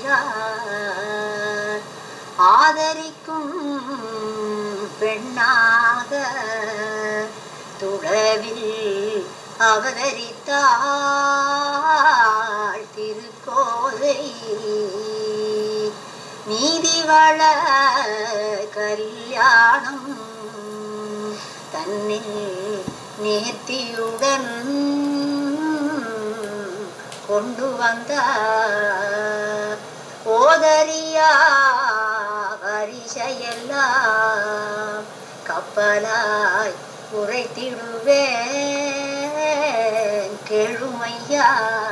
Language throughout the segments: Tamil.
நின்றார் ஆதரிக்கும் பெண்ணாக துறவில் அவதரித்தாள் திருக்கோதை நீதிவள கல்யாணம் தன்னில் நேர்த்தியுடன் கொண்டு வந்த ஓதரியா வரிசையெல்லாம் கப்பலாய் உரைத்திடுவேன் கெழுமையா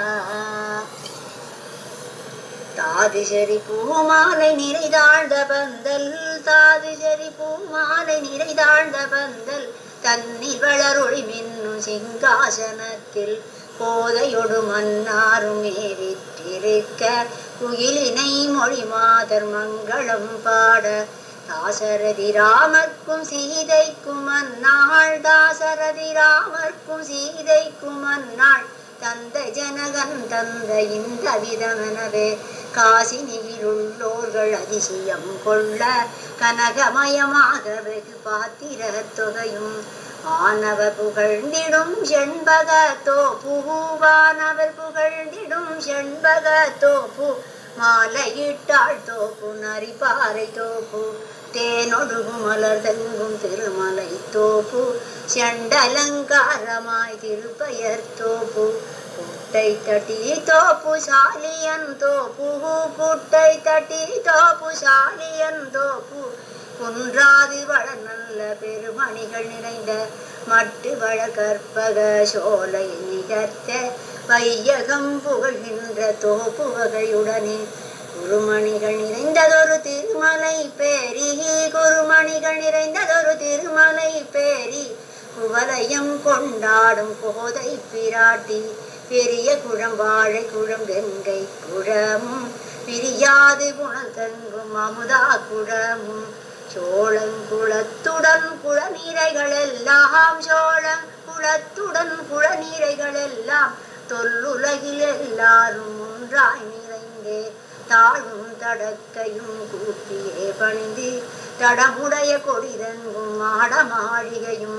தாதிசரி பூமாலை நிறைதாழ்ந்த பந்தல் தாதிசரி பூமாலை நிறைதாழ்ந்த பந்தல் தன்னில் வளரொளி மின்னும் சிங்காசனத்தில் கோதையொடு மன்னாரும் ஏறிற்றிருக்க குயிலினை மொழி மாதர் மங்களம் பாட தாசரதி ராமர்க்கும் சீதைக்கும் அந்நாள் தாசரதி ராமர்க்கும் சீதைக்கும் அந்நாள் தந்த ஜனகன் தந்த இந்த விதமெனவே காசினியில் உள்ளோர்கள் அதிசயம் கொள்ள கனகமயமாக வெகு பாத்திர தொகையும் வானவர் புகழ்ந்திடும் செண்பக தோப்பு வானவர் புகழ்ந்திடும் செண்பக தோப்பு மாலையிட்டாள் தோப்பு நரிப்பாறை தோப்பு தேனொடுகு மலர் தங்கும் திருமலை தோப்பு செண்டலங்காரமாய் திருப்பெயர் தோப்பு புட்டை தட்டி தோப்பு சாலியன் தோப்பு புட்டை தட்டி தோப்பு சாலியன் தோப்பு குன்றாது வள நல்ல பெருமணிகள் நிறைந்த மட்டு வள கற்பக சோலை நிகர்த்த வையகம் புகழ்கின்ற தோப்பு வகையுடனே குருமணிகள் நிறைந்ததொரு திருமலை பேரி குருமணிகள் நிறைந்ததொரு திருமலை பேரி குவலயம் கொண்டாடும் கோதை பிராட்டி பெரிய குழம் வாழை குழம் கங்கை குழமும் பிரியாது குணம் தங்கும் அமுதா குழமும் சோழங்குளத்துடன் குளநீரைகள் எல்லாம் சோழங்குளத்துடன் குளநீரைகள் எல்லாம் தொல்லுலகில் எல்லாரும் ஒன்றாய் நிறைந்தே தாழும் தடக்கையும் கூட்டியே பணிந்து தடமுடைய கொடிதங்கும் மாட மாளிகையும்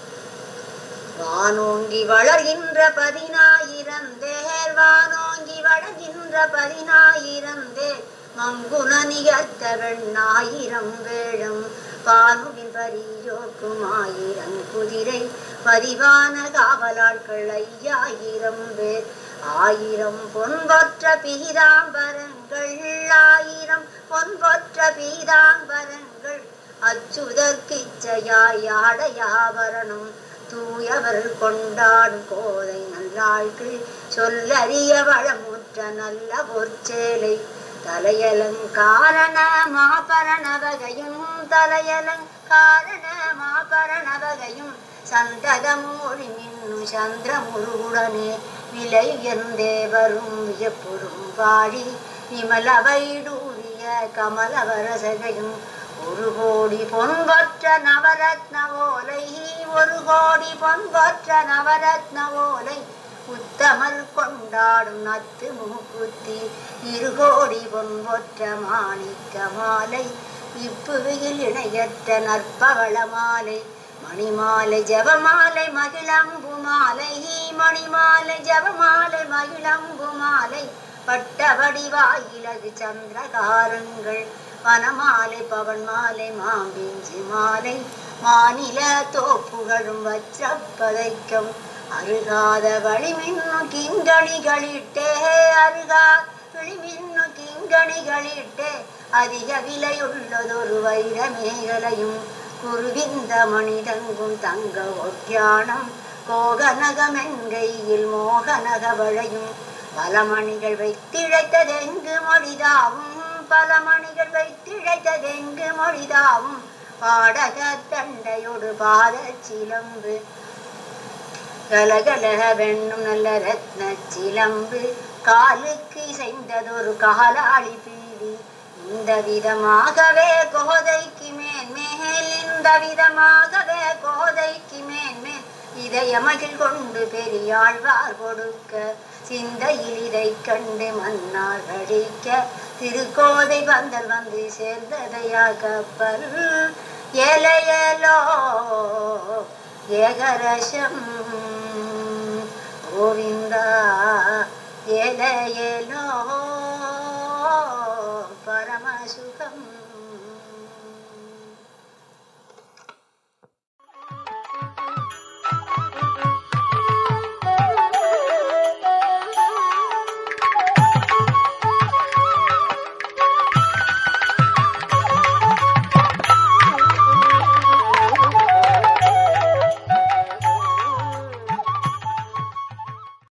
வானோங்கி வளர்கின்ற பதினாயிரம் தேர் வானோங்கி வளர்கின்ற பதினாயிரம் தேர் மங்குன நிகழ்த்த வெண்ணாயிரம் வேழம் பானுவின் பரியோக்கும் ஆயிரம் குதிரை பதிவான காவலாட்கள் ஐயாயிரம் பேர் ஆயிரம் பொன்பொற்ற பீதாம்பரங்கள் ஆயிரம் பொன்பொற்ற பீதாம்பரங்கள் அச்சுதற்கிச்சையாய் ஆடையாபரணம் தூயவர் கொண்டாடும் கோதை நல்லாள்கள் சொல்லறிய வளமுற்ற நல்ல பொற்சேலை தலையலங்காரண மாபரண வகையும் தலையலங்காரண மாபரண வகையும் சந்ததமொழி மின்னும் சந்திரமுருகுடனே விலை எந்தே வரும் வியப்புறும் வாழி விமல வைடூரிய கமலவரசகையும் ஒரு கோடி பொன்பற்ற நவரத்ன ஓலை ஒரு கோடி பொன்பற்ற நவரத்ன ஓலை உத்தமர் கொண்டாடும் நத்து மூக்குத்தி இரு கோடி பொன்பொற்ற மாணிக்க மாலை இப்புவியில் இணையற்ற நற்பவள மாலை மணிமாலை ஜபமாலை மகிழம்பு மாலை மணிமாலை ஜபமாலை மகிழம்பு மாலை பட்டபடி வாயிலகு சந்திரகாரங்கள் வனமாலை பவன் மாலை மாம்பிஞ்சி மாலை மாநில தோப்புகளும் வச்சப்பதைக்கும் அருகாத வழிமின்னு கிங்கணிகளிட்டே அருகா விழிமின்னு கிங்கணிகளிட்டே அதிக விலையுள்ளதொரு வைர மேகலையும் குருவிந்த மணிதங்கும் தங்க ஒட்டியானம் கோகநகமென்கையில் மோகநக வளையும் பல மணிகள் வைத்திழைத்ததெங்கு மொழிதாவும் பல மணிகள் வைத்திழைத்ததெங்கு மொழிதாவும் பாடக தண்டையொடு பாத சிலம்பு கலகலக வெண்ணும் நல்ல ரத்ன சிலம்பு காலுக்கு இசைந்ததொரு காலாளி பீடி இந்த விதமாகவே கோதைக்கு மேன் மேல் இந்த விதமாகவே கோதைக்கு மேன் மேல் இதய மகிழ் கொண்டு பெரியாழ்வார் கொடுக்க சிந்தையில் இதை கண்டு மன்னார் அழிக்க திருக்கோதை பந்தல் வந்து சேர்ந்ததையா கப்பல் ஏலையலோ ஏகரசம் கோவிந்தா ஏலையலோ பரம